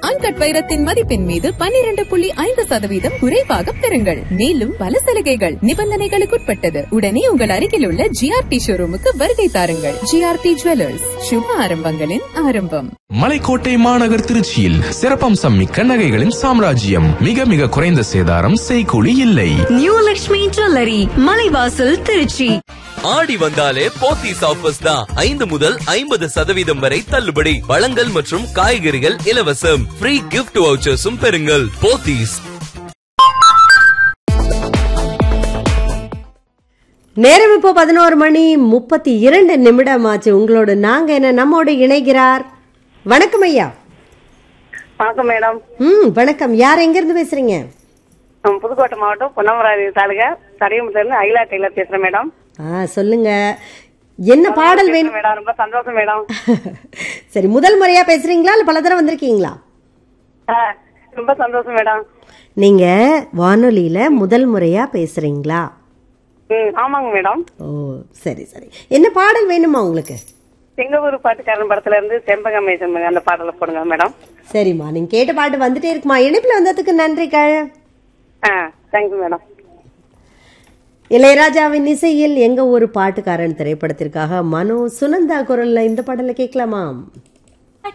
uncut வைரத்தின் மதிப்பின் மீது பன்னிரண்டு புள்ளி ஐந்து சதவீதம் குறைவாக பெறுங்கள் மேலும் பல சலுகைகள் நிபந்தனைகளுக்குட்பட்டது உடனே உங்கள் அருகில் உள்ள ஜிஆர்டி ஷோரூமுக்கு வருகை தாருங்கள் ஜிஆர்டி ஜுவல்லர்ஸ் சுப ஆரம்பங்களின் ஆரம்பம் மலைக்கோட்டை மாநகர் திருச்சியில் சிறப்பம்சம் மிக்க நகைகளின் சாம்ராஜ்யம் மிக மிக குறைந்த சேதாரம் செய்கூலி இல்லை நியூ லக்ஷ்மி ஜுவல்லரி மலைவாசல் திருச்சி ஆடி வந்தாலே போத்தீஸ் ஆஃபர்ஸ் தான் ஐந்து முதல் ஐம்பது சதவீதம் வரை தள்ளுபடி பழங்கள் மற்றும் காய்கறிகள் இலவசம் ஃப்ரீ கிஃப்ட் வவுச்சர்ஸும் பெறுங்கள் போத்தீஸ் நேரம் இப்போ பதினோரு மணி முப்பத்தி இரண்டு நிமிடம் ஆச்சு உங்களோட நாங்க என்ன நம்மோடு இணைகிறார் வணக்கம் ஐயா வணக்கம் மேடம் ம் வணக்கம் யார் எங்க இருந்து பேசுறீங்க நான் புதுக்கோட்டை மாவட்டம் பொன்னமராதி தாலுகா தரையமுத்துல இருந்து அகிலா டெய்லர் பேசுறேன் மேடம் ஆ சொல்லுங்க என்ன பாடல் வேணும் மேடம் ரொம்ப சந்தோஷம் மேடம் சரி முதல் முறையா பேசுறீங்களா இல்ல பல தடவை வந்திருக்கீங்களா ஆ, ரொம்ப சந்தோஷம் மேடம் நீங்க வானொலியில முதல் முறையா பேசுறீங்களா ம் ஆமாங்க மேடம் ஓ சரி சரி என்ன பாடல் வேணுமா உங்களுக்கு எங்க ஊர் பாட்டுக்காரன் படத்துல இருந்து செம்பகம் மேசம் அந்த பாடல போடுங்க மேடம் சரிம்மா நீங்க கேட்ட பாட்டு வந்துட்டே இருக்குமா இணைப்புல வந்ததுக்கு நன்றிகள் ஆ தேங்க்யூ மேடம் இளையராஜாவின் இசையில் எங்க ஒரு பாட்டுக்காரன் திரைப்படத்திற்காக மனோ சுனந்தா குரல்ல இந்த பாடலை கேட்கலாமா